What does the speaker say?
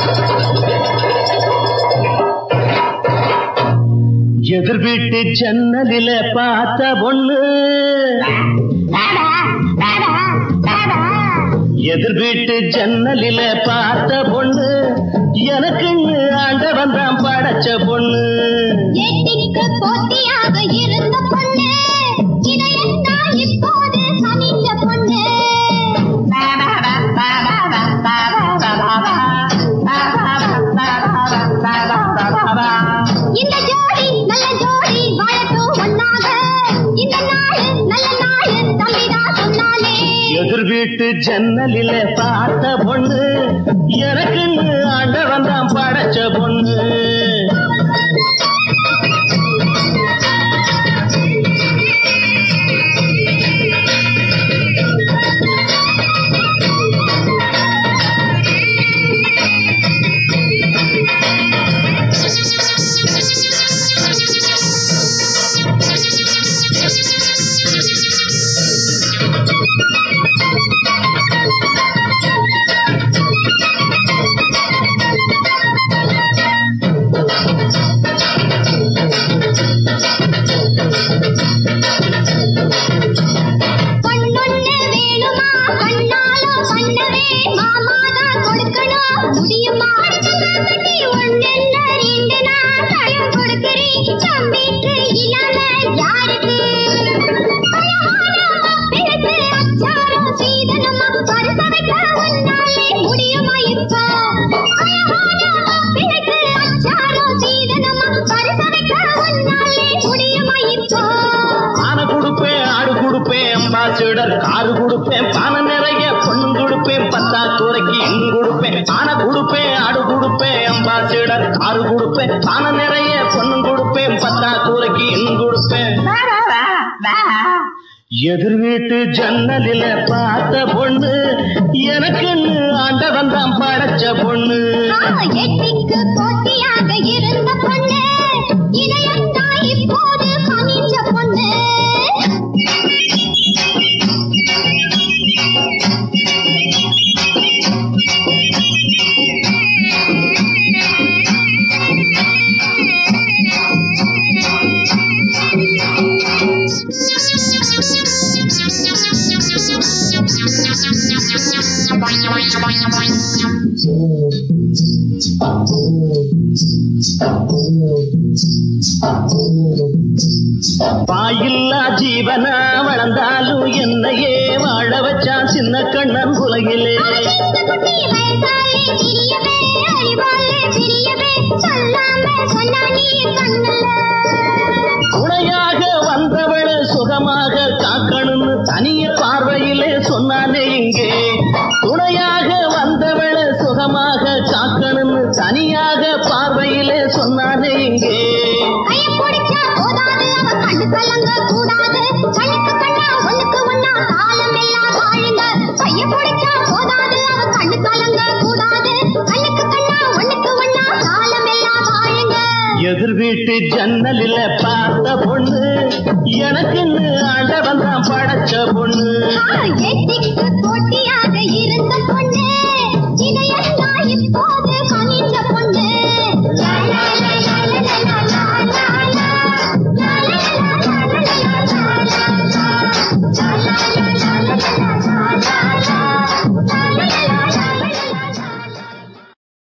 எதிர் வீட்டு ஜன்னலில பார்த்த பொண்ணு எதிர் வீட்டு ஜன்னலில பார்த்த பொண்ணு எனக்குன்னு ஆண்டவன் தான் படைச்ச பொண்ணு ஏட்டிக்கு போட்டியாக இருந்த பொண்ணு இதையெல்லாம் இப்போது சமைச்ச பொண்ணு இந்த ஜோடி நல்ல ஜோடி வாழட்டும் ஒன்னாக இந்த நாள் நல்ல நாள் தம்பிதான் சொன்னாலே எதிர் வீட்டு ஜன்னலில பார்த்த பொண்ணு எனக்குன்னு ஆண்டவன் தான் படைச்ச பொண்ணு பொண்ணொண்ணு வேணுமா பண்ணாலும் பண்ணவே மாமாதான் கொடுக்கணும் முடியுமா நீ ஒண்ணெல்ல ரெண்டு நான் பழம் கொடுக்கிறேன் தம்பிக்கு இல்லாம யாருக்கு பிறகு அச்சாரம் சீதனமா பரிசமைக்க உன்னாலே முடியுமா இப்போ பிறகு அச்சாரம் சீதனமா பரிசமைக்க உன்னாலே முடியுமா இப்போ ஆனை கொடுப்பேன் ஆடு கொடுப்பேன் அம்பாசிடர் காரு கொடுப்பேன் பானை நிறைய பொண்ணு கொடுப்பேன் பத்தா கூரைக்கு இன்னும் கொடுப்பேன் ஆனை கொடுப்பேன் ஆடு கொடுப்பேன் அம்பாசிடர் காரு கொடுப்பேன் பானை நிறைய பொண்ணு கொடுப்பேன் பத்தா கூரைக்கு இன்னும் கொடுப்பேன் எதிர் வீட்டு ஜன்னலில பார்த்த பொண்ணு எனக்குன்னு ஆண்டவன் தான் படைச்ச பொண்ணு எட்டிக்கு போட்டியாக இருந்த பொண்ணு இதையத்தான் இப்போது கனிஞ்ச பொண்ணு வாயில்லா ஜீவனா வளர்ந்தாலும் என்னையே வாழ வச்சான் சின்ன கண்ணன் உலகிலே குட்டி வயசாலே தெரியவே அறிவாலே தெரியவே சொல்லாம சொன்னா நீ கண்ணுல துணையாக வந்தவள சுகமாக காக்கணும்னு தனிய பார்வையிலே சொன்னானே இங்கே துணையாக வந்தவள சுகமாக காக்கணும்னு தனியாக பார்வையிலே சொன்னானே இங்கே கைய பிடிச்சா போதாது அவ கண்டு கலங்க கூடாது கண்ணுக்கு கண்ணா ஒண்ணுக்கு ஒண்ணா காலம் எல்லாம் வாழுங்க கைய பிடிச்சா போதாது அவ கண்டு கலங்க கூடாது கண்ணுக்கு கண்ணா ஒண்ணுக்கு ஒண்ணா காலம் எல்லாம் வாழுங்க எதிர் வீட்டு ஜன்னலில பார்த்த பொண்ணு எனக்குன்னு ஆண்டவன் தான் படைச்ச பொண்ணு எட்டிக்கு போட்டியாக இருந்த பொண்ணு